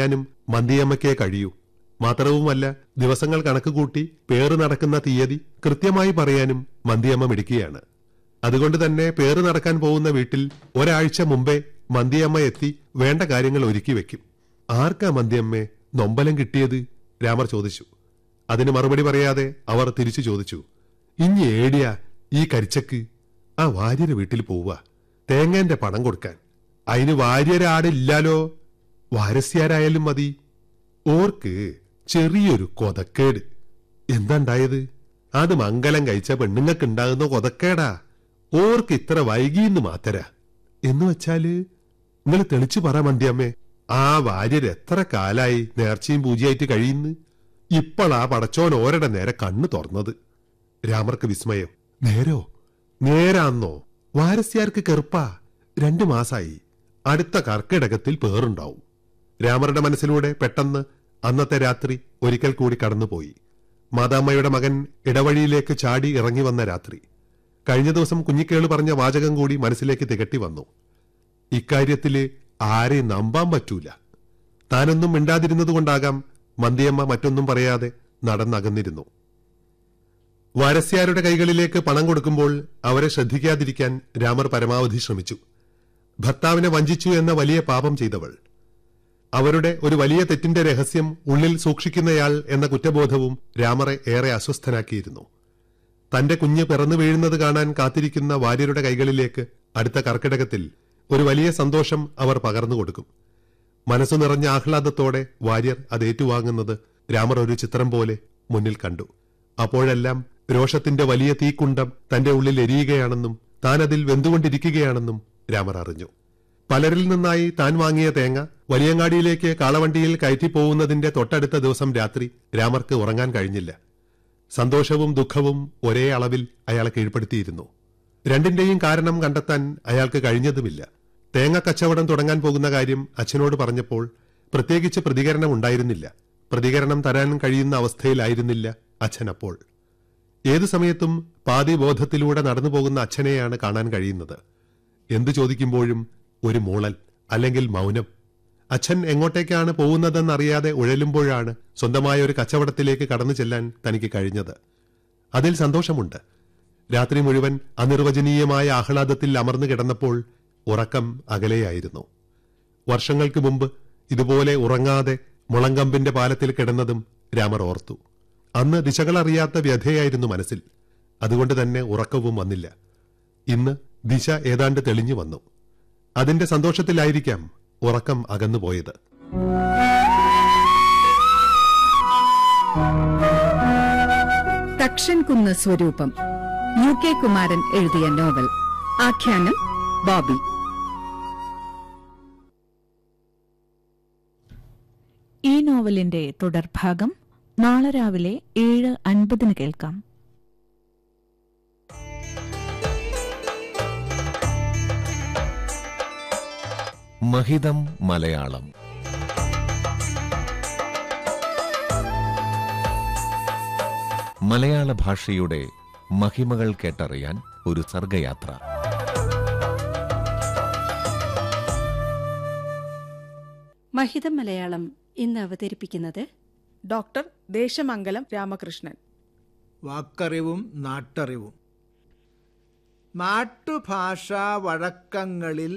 പറയാനും മന്തിയമ്മയ്ക്കേ കഴിയൂ മാത്രവുമല്ല ദിവസങ്ങൾ കണക്കുകൂട്ടി പേറ് നടക്കുന്ന തീയതി കൃത്യമായി പറയാനും മന്തിയമ്മ മിടുക്കിയാണ് അതുകൊണ്ട് തന്നെ പേറ് നടക്കാൻ പോകുന്ന വീട്ടിൽ ഒരാഴ്ച മുമ്പേ മന്തിയമ്മ എത്തി വേണ്ട കാര്യങ്ങൾ ഒരുക്കി വെക്കും ആർക്കാ മന്തിയമ്മേ നൊമ്പലം കിട്ടിയത് രാമർ ചോദിച്ചു അതിന് മറുപടി പറയാതെ അവർ തിരിച്ചു ചോദിച്ചു ഇനി ഏടിയാ ഈ കരിച്ചക്ക് ആ വാര്യരെ വീട്ടിൽ പോവുക തേങ്ങന്റെ പണം കൊടുക്കാൻ അതിന് വാര്യരാടില്ലാലോ വാരസ്യാരായാലും മതി ഓർക്ക് ചെറിയൊരു കൊതക്കേട് എന്താണ്ടായത് അത് മംഗലം കഴിച്ച പെണ്ണുങ്ങൾക്ക് ഉണ്ടാകുന്ന കൊതക്കേടാ ഓർക്ക് ഇത്ര വൈകിന്ന് മാത്തരാ എന്ന് വെച്ചാല് നിങ്ങൾ തെളിച്ചു പറ മന്തിയമ്മേ ആ വാര്യർ എത്ര കാലായി നേർച്ചയും പൂജയായിട്ട് കഴിയുന്നു ഇപ്പോളാ പടച്ചോൻ ഓരുടെ നേരെ കണ്ണു തുറന്നത് രാമർക്ക് വിസ്മയം നേരോ നേരാന്നോ വാരസ്യാർക്ക് കെറുപ്പാ രണ്ടു മാസായി അടുത്ത കർക്കിടകത്തിൽ പേറുണ്ടാവും രാമറുടെ മനസ്സിലൂടെ പെട്ടെന്ന് അന്നത്തെ രാത്രി ഒരിക്കൽ കൂടി കടന്നുപോയി മാതാമ്മയുടെ മകൻ ഇടവഴിയിലേക്ക് ചാടി ഇറങ്ങി വന്ന രാത്രി കഴിഞ്ഞ ദിവസം കുഞ്ഞിക്കേള് പറഞ്ഞ വാചകം കൂടി മനസ്സിലേക്ക് തികട്ടി വന്നു ഇക്കാര്യത്തില് ആരെയും നമ്പാൻ പറ്റൂല താനൊന്നും മിണ്ടാതിരുന്നതുകൊണ്ടാകാം മന്തിയമ്മ മറ്റൊന്നും പറയാതെ നടന്നകന്നിരുന്നു വാരസ്യാരുടെ കൈകളിലേക്ക് പണം കൊടുക്കുമ്പോൾ അവരെ ശ്രദ്ധിക്കാതിരിക്കാൻ രാമർ പരമാവധി ശ്രമിച്ചു ഭർത്താവിനെ വഞ്ചിച്ചു എന്ന വലിയ പാപം ചെയ്തവൾ അവരുടെ ഒരു വലിയ തെറ്റിന്റെ രഹസ്യം ഉള്ളിൽ സൂക്ഷിക്കുന്നയാൾ എന്ന കുറ്റബോധവും രാമറെ ഏറെ അസ്വസ്ഥനാക്കിയിരുന്നു തന്റെ കുഞ്ഞ് പിറന്നു വീഴുന്നത് കാണാൻ കാത്തിരിക്കുന്ന വാര്യരുടെ കൈകളിലേക്ക് അടുത്ത കർക്കിടകത്തിൽ ഒരു വലിയ സന്തോഷം അവർ പകർന്നു കൊടുക്കും മനസ്സു നിറഞ്ഞ ആഹ്ലാദത്തോടെ വാര്യർ അത് ഏറ്റുവാങ്ങുന്നത് രാമർ ഒരു ചിത്രം പോലെ മുന്നിൽ കണ്ടു അപ്പോഴെല്ലാം രോഷത്തിന്റെ വലിയ തീക്കുണ്ടം തന്റെ ഉള്ളിൽ എരിയുകയാണെന്നും താൻ അതിൽ വെന്തുകൊണ്ടിരിക്കുകയാണെന്നും രാമർ അറിഞ്ഞു പലരിൽ നിന്നായി താൻ വാങ്ങിയ തേങ്ങ വലിയങ്ങാടിയിലേക്ക് കാളവണ്ടിയിൽ കയറ്റി പോകുന്നതിന്റെ തൊട്ടടുത്ത ദിവസം രാത്രി രാമർക്ക് ഉറങ്ങാൻ കഴിഞ്ഞില്ല സന്തോഷവും ദുഃഖവും ഒരേ അളവിൽ അയാളെ കീഴ്പ്പെടുത്തിയിരുന്നു രണ്ടിന്റെയും കാരണം കണ്ടെത്താൻ അയാൾക്ക് കഴിഞ്ഞതുമില്ല തേങ്ങ കച്ചവടം തുടങ്ങാൻ പോകുന്ന കാര്യം അച്ഛനോട് പറഞ്ഞപ്പോൾ പ്രത്യേകിച്ച് പ്രതികരണം ഉണ്ടായിരുന്നില്ല പ്രതികരണം തരാൻ കഴിയുന്ന അവസ്ഥയിലായിരുന്നില്ല അച്ഛൻ അപ്പോൾ ഏതു സമയത്തും പാതി ബോധത്തിലൂടെ നടന്നു പോകുന്ന അച്ഛനെയാണ് കാണാൻ കഴിയുന്നത് എന്തു ചോദിക്കുമ്പോഴും ഒരു മൂളൽ അല്ലെങ്കിൽ മൗനം അച്ഛൻ എങ്ങോട്ടേക്കാണ് പോകുന്നതെന്നറിയാതെ ഉഴലുമ്പോഴാണ് സ്വന്തമായ ഒരു കച്ചവടത്തിലേക്ക് കടന്നു ചെല്ലാൻ തനിക്ക് കഴിഞ്ഞത് അതിൽ സന്തോഷമുണ്ട് രാത്രി മുഴുവൻ അനിർവചനീയമായ ആഹ്ലാദത്തിൽ അമർന്നു കിടന്നപ്പോൾ ഉറക്കം അകലെയായിരുന്നു വർഷങ്ങൾക്ക് മുമ്പ് ഇതുപോലെ ഉറങ്ങാതെ മുളങ്കമ്പിന്റെ പാലത്തിൽ കിടന്നതും രാമർ ഓർത്തു അന്ന് ദിശകളറിയാത്ത വ്യഥയായിരുന്നു മനസ്സിൽ അതുകൊണ്ട് തന്നെ ഉറക്കവും വന്നില്ല ഇന്ന് ദിശ ഏതാണ്ട് തെളിഞ്ഞു വന്നു അതിന്റെ സന്തോഷത്തിലായിരിക്കാം ഉറക്കം അകന്നുപോയത് തക്ഷൻകുന്ന് സ്വരൂപം യു കെ കുമാരൻ എഴുതിയ നോവൽ ആഖ്യാനം ബോബി ഈ നോവലിന്റെ തുടർഭാഗം നാളെ രാവിലെ ഏഴ് അൻപതിന് കേൾക്കാം മഹിതം മലയാളം മലയാള ഭാഷയുടെ മഹിമകൾ കേട്ടറിയാൻ ഒരു സർഗയാത്ര മഹിതം മലയാളം ഇന്ന് അവതരിപ്പിക്കുന്നത് ഡോക്ടർ ദേശമംഗലം രാമകൃഷ്ണൻ വാക്കറിവും നാട്ടറിവും നാട്ടുഭാഷാ വഴക്കങ്ങളിൽ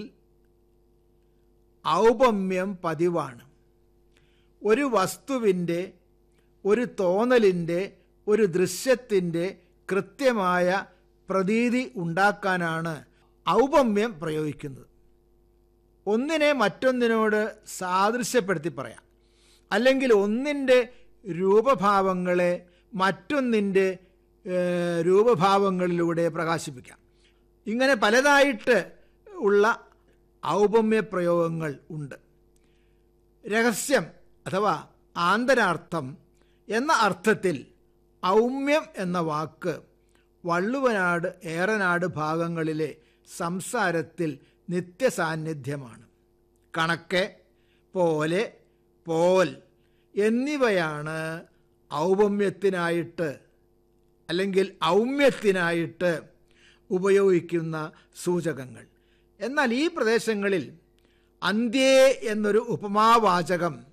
ഔപമ്യം പതിവാണ് ഒരു വസ്തുവിൻ്റെ ഒരു തോന്നലിൻ്റെ ഒരു ദൃശ്യത്തിൻ്റെ കൃത്യമായ പ്രതീതി ഉണ്ടാക്കാനാണ് ഔപമ്യം പ്രയോഗിക്കുന്നത് ഒന്നിനെ മറ്റൊന്നിനോട് സാദൃശ്യപ്പെടുത്തി പറയാം അല്ലെങ്കിൽ ഒന്നിൻ്റെ രൂപഭാവങ്ങളെ മറ്റൊന്നിൻ്റെ ഏഹ്, രൂപഭാവങ്ങളിലൂടെ പ്രകാശിപ്പിക്കാം ഇങ്ങനെ പലതായിട്ട് ഉള്ള ഔപമ്യ പ്രയോഗങ്ങൾ ഉണ്ട് രഹസ്യം അഥവാ ആന്തരാർത്ഥം എന്ന അർത്ഥത്തിൽ ഔമ്യം എന്ന വാക്ക് വള്ളുവനാട് ഏറനാട് ഭാഗങ്ങളിലെ സംസാരത്തിൽ നിത്യസാന്നിധ്യമാണ് കണക്കെ പോലെ പോൽ എന്നിവയാണ് ഔപമ്യത്തിനായിട്ട് അല്ലെങ്കിൽ ഔമ്യത്തിനായിട്ട് ഉപയോഗിക്കുന്ന സൂചകങ്ങൾ എന്നാൽ ഈ പ്രദേശങ്ങളിൽ അന്ത്യേ എന്നൊരു ഉപമാവാചകം